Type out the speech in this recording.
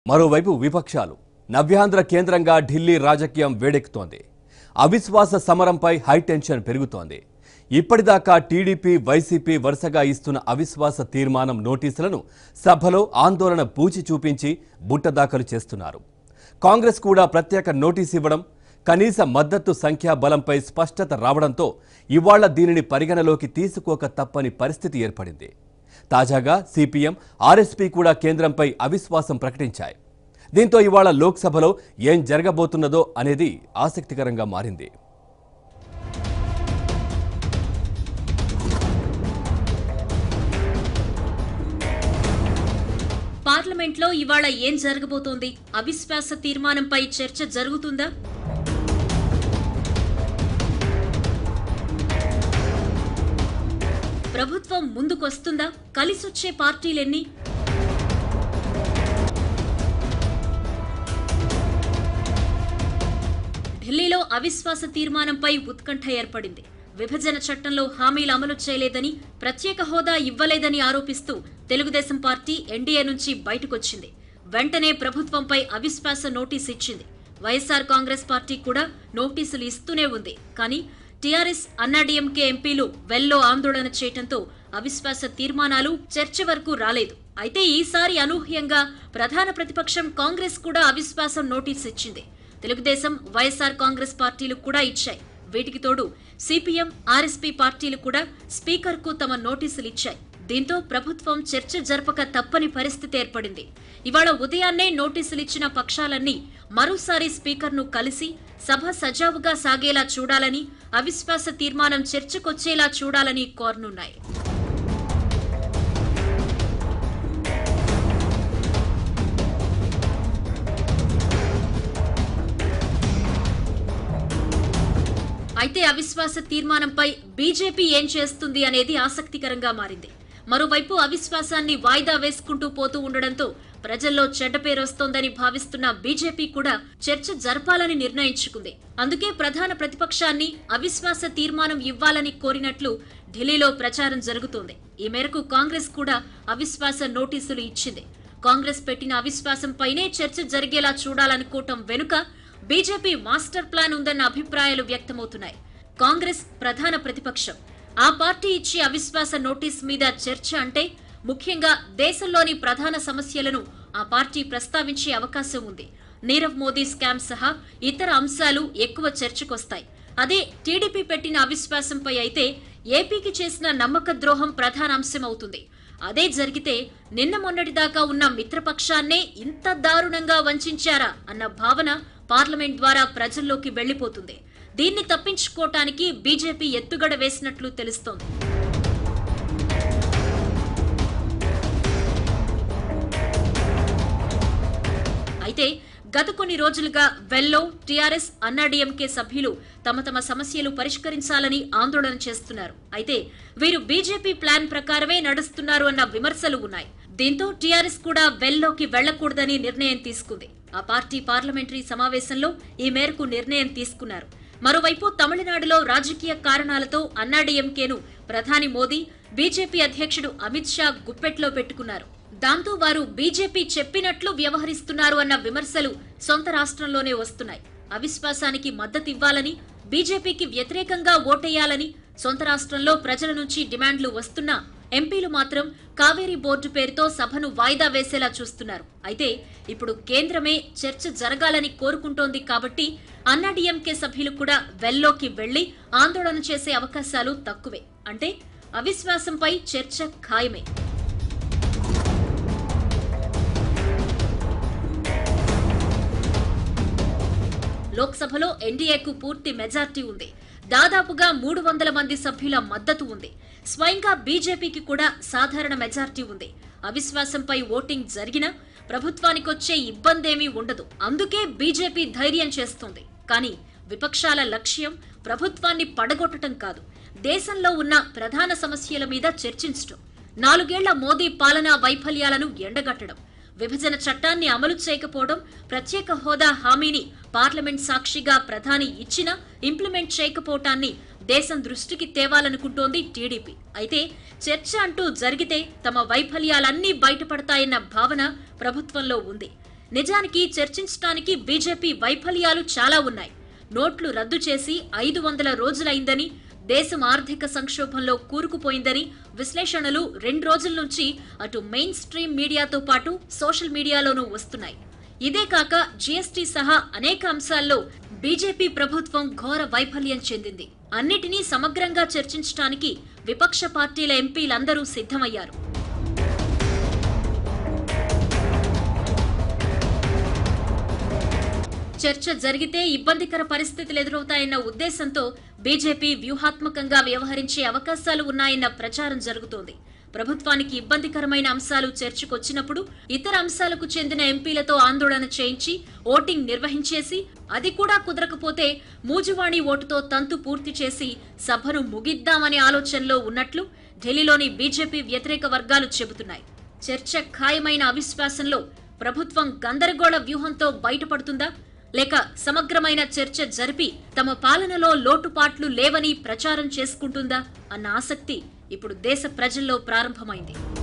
మరోవైపు విపక్షాలు నవ్యాంధ్ర కేంద్రంగా ఢిల్లీ రాజకీయం వేడెక్కుతోంది అవిశ్వాస సమరంపై హైటెన్షన్ పెరుగుతోంది ఇప్పటిదాకా టీడీపీ వైసీపీ వరుసగా ఇస్తున్న అవిశ్వాస తీర్మానం నోటీసులను సభలో ఆందోళన పూచి చూపించి బుట్టదాఖలు చేస్తున్నారు కాంగ్రెస్ కూడా ప్రత్యేక నోటీస్ ఇవ్వడం కనీస మద్దతు సంఖ్యా బలంపై స్పష్టత రావడంతో ఇవాళ దీనిని పరిగణలోకి తీసుకోక తప్పని పరిస్థితి ఏర్పడింది తాజాగా సిపిఎం ఆర్ఎస్పీ కూడా కేంద్రంపై అవిశ్వాసం ప్రకటించాయి దీంతో ఇవాళ లోక్సభలో ఏం జరగబోతున్నదో అనేది ఆసక్తికరంగా మారింది పార్లమెంట్లో ఇవాళ ఏం జరగబోతోంది అవిశ్వాస తీర్మానంపై చర్చ జరుగుతుందా ప్రభుత్వం ముందుకొస్తుందా కలిసొచ్చే పార్టీలెన్ని ఢిల్లీలో అవిశ్వాస తీర్మానంపై ఉత్కంఠ ఏర్పడింది విభజన చట్టంలో హామీలు అమలు చేయలేదని ప్రత్యేక హోదా ఇవ్వలేదని ఆరోపిస్తూ తెలుగుదేశం పార్టీ ఎన్డీఏ నుంచి బయటకొచ్చింది వెంటనే ప్రభుత్వంపై అవిశ్వాస నోటీస్ ఇచ్చింది వైఎస్ఆర్ కాంగ్రెస్ పార్టీ కూడా నోటీసులు ఇస్తూనే ఉంది కానీ టీఆర్ఎస్ అన్నాడీఎంకే ఎంపీలు వెల్లో ఆందోళన చేయటంతో అవిశ్వాస తీర్మానాలు చర్చ వరకు రాలేదు అయితే ఈసారి అనూహ్యంగా ప్రధాన ప్రతిపక్షం కాంగ్రెస్ కూడా అవిశ్వాసం నోటీస్ ఇచ్చింది తెలుగుదేశం వైఎస్ఆర్ కాంగ్రెస్ పార్టీలు కూడా ఇచ్చాయి వీటికి తోడు సిపిఎం ఆర్ఎస్పీ పార్టీలు కూడా స్పీకర్కు తమ నోటీసులు ఇచ్చాయి దీంతో ప్రభుత్వం చర్చ జరపక తప్పని పరిస్థితి ఏర్పడింది ఇవాళ ఉదయాన్నే నోటీసులు ఇచ్చిన పక్షాలన్నీ మరోసారి స్పీకర్ను కలిసి సభ సజావుగా సాగేలా చూడాలని అవిశ్వాస తీర్మానం చర్చకొచ్చేలా చూడాలని కోరనున్నాయి అయితే అవిశ్వాస తీర్మానంపై బీజేపీ ఏం చేస్తుంది అనేది ఆసక్తికరంగా మారింది మరోవైపు అవిశ్వాసాన్ని వాయిదా వేసుకుంటూ పోతూ ఉండడంతో ప్రజల్లో చెడ్డ పేరొస్తోందని భావిస్తున్న బీజేపీ కూడా చర్చ జరపాలని నిర్ణయించుకుంది అందుకే ప్రధాన ప్రతిపక్షాన్ని అవిశ్వాస తీర్మానం ఇవ్వాలని కోరినట్లు ఢిల్లీలో ప్రచారం జరుగుతోంది ఈ మేరకు కాంగ్రెస్ కూడా అవిశ్వాస నోటీసులు ఇచ్చింది కాంగ్రెస్ పెట్టిన అవిశ్వాసంపైనే చర్చ జరిగేలా చూడాలనుకోవటం వెనుక బీజేపీ మాస్టర్ ప్లాన్ ఉందన్న అభిప్రాయాలు వ్యక్తమవుతున్నాయి కాంగ్రెస్ ప్రధాన ప్రతిపక్షం ఆ పార్టీ ఇచ్చే అవిశ్వాస నోటీస్ మీద చర్చ అంటే ముఖ్యంగా దేశంలోని ప్రధాన సమస్యలను ఆ పార్టీ ప్రస్తావించే అవకాశం ఉంది నీరవ్ మోదీ స్కామ్ సహా ఇతర అంశాలు ఎక్కువ చర్చకొస్తాయి అదే టీడీపీ పెట్టిన అవిశ్వాసంపై అయితే ఏపీకి చేసిన నమ్మక ద్రోహం ప్రధాన అంశం అవుతుంది అదే జరిగితే నిన్న మొన్నటిదాకా ఉన్న మిత్రపక్షాన్నే ఇంత దారుణంగా వంచారా అన్న భావన పార్లమెంట్ ద్వారా ప్రజల్లోకి వెళ్లిపోతుంది దీన్ని తప్పించుకోవటానికి బీజేపీ ఎత్తుగడ వేసినట్లు తెలుస్తోంది అయితే గత కొన్ని రోజులుగా వెల్లో టీఆర్ఎస్ అన్నాడీఎంకే సభ్యులు తమ తమ సమస్యలు పరిష్కరించాలని ఆందోళన చేస్తున్నారు అయితే వీరు బీజేపీ ప్లాన్ ప్రకారమే నడుస్తున్నారు అన్న విమర్శలు ఉన్నాయి దీంతో టీఆర్ఎస్ కూడా వెల్లోకి వెళ్లకూడదని నిర్ణయం తీసుకుంది ఆ పార్టీ పార్లమెంటరీ సమావేశంలో ఈ మేరకు నిర్ణయం తీసుకున్నారు మరోవైపు తమిళనాడులో రాజకీయ కారణాలతో అన్నాడీఎంకేను ప్రధాని మోదీ బీజేపీ అధ్యక్షుడు అమిత్ షా గుప్పెట్లో పెట్టుకున్నారు దాంతో వారు బీజేపీ చెప్పినట్లు వ్యవహరిస్తున్నారు అన్న విమర్శలు సొంత రాష్ట్రంలోనే వస్తున్నాయి అవిశ్వాసానికి మద్దతివ్వాలని బీజేపీకి వ్యతిరేకంగా ఓటేయాలని సొంత రాష్ట్రంలో ప్రజల నుంచి డిమాండ్లు వస్తున్నా ఎంపీలు మాత్రం కావేరీ బోర్డు పేరుతో సభను వాయిదా వేసేలా చూస్తున్నారు అయితే ఇప్పుడు కేంద్రమే చర్చ జరగాలని కోరుకుంటోంది కాబట్టి అన్నాడీఎంకే సభ్యులు కూడా వెల్లోకి వెళ్లి ఆందోళన చేసే అవకాశాలు తక్కువే అంటే అవిశ్వాసంపై చర్చ ఖాయమే లోక్సభలో ఎన్డీఏకు పూర్తి మెజార్టీ ఉంది దాదాపుగా మూడు వందల మంది సభ్యుల మద్దతు ఉంది స్వయంగా బీజేపీకి కూడా సాధారణ మెజార్టీ ఉంది అవిశ్వాసంపై ఓటింగ్ జరిగినా ప్రభుత్వానికొచ్చే ఇబ్బందేమీ ఉండదు అందుకే బీజేపీ ధైర్యం చేస్తోంది కానీ విపక్షాల లక్ష్యం ప్రభుత్వాన్ని పడగొట్టడం కాదు దేశంలో ఉన్న ప్రధాన సమస్యల మీద చర్చించడం నాలుగేళ్ల మోదీ పాలనా వైఫల్యాలను ఎండగట్టడం విభజన చట్టాన్ని అమలు చేయకపోవడం ప్రత్యేక హోదా హామీని పార్లమెంట్ సాక్షిగా ప్రధాని ఇచ్చినా ఇంప్లిమెంట్ చేయకపోవటాన్ని దేశం దృష్టికి తేవాలనుకుంటోంది టీడీపీ అయితే చర్చ అంటూ జరిగితే తమ వైఫల్యాలన్నీ బయటపడతాయన్న భావన ప్రభుత్వంలో ఉంది నిజానికి చర్చించడానికి బీజేపీ వైఫల్యాలు చాలా ఉన్నాయి నోట్లు రద్దు చేసి ఐదు వందల రోజులైందని దేశం ఆర్థిక సంక్షోభంలో కూరుకుపోయిందని విశ్లేషణలు రెండు రోజుల నుంచి అటు మెయిన్ స్ట్రీమ్ మీడియాతో పాటు సోషల్ మీడియాలోనూ వస్తున్నాయి ఇదే కాక జీఎస్టీ సహా అనేక అంశాల్లో బీజేపీ ప్రభుత్వం ఘోర వైఫల్యం చెందింది అన్నిటినీ సమగ్రంగా చర్చించడానికి విపక్ష పార్టీల ఎంపీలందరూ సిద్ధమయ్యారు చర్చ జరిగితే ఇబ్బందికర పరిస్థితులు ఎదురవుతాయన్న ఉద్దేశంతో బీజేపీ వ్యూహాత్మకంగా వ్యవహరించే అవకాశాలు ఉన్నాయన్న ప్రచారం జరుగుతోంది ప్రభుత్వానికి ఇబ్బందికరమైన అంశాలు చర్చకొచ్చినప్పుడు ఇతర అంశాలకు చెందిన ఎంపీలతో ఆందోళన చేయించి ఓటింగ్ నిర్వహించేసి అది కూడా కుదరకపోతే మూజువాణి ఓటుతో తంతు పూర్తి చేసి సభను ముగిద్దామనే ఆలోచనలో ఉన్నట్లు ఢిల్లీలోని బీజేపీ వ్యతిరేక వర్గాలు చెబుతున్నాయి చర్చ ఖాయమైన అవిశ్వాసంలో ప్రభుత్వం గందరగోళ వ్యూహంతో బయటపడుతుందా లేక సమగ్రమైన చర్చ జరిపి తమ పాలనలో లోటుపాట్లు లేవని ప్రచారం చేసుకుంటుందా అన్న ఆసక్తి ఇప్పుడు దేశ ప్రజల్లో ప్రారంభమైంది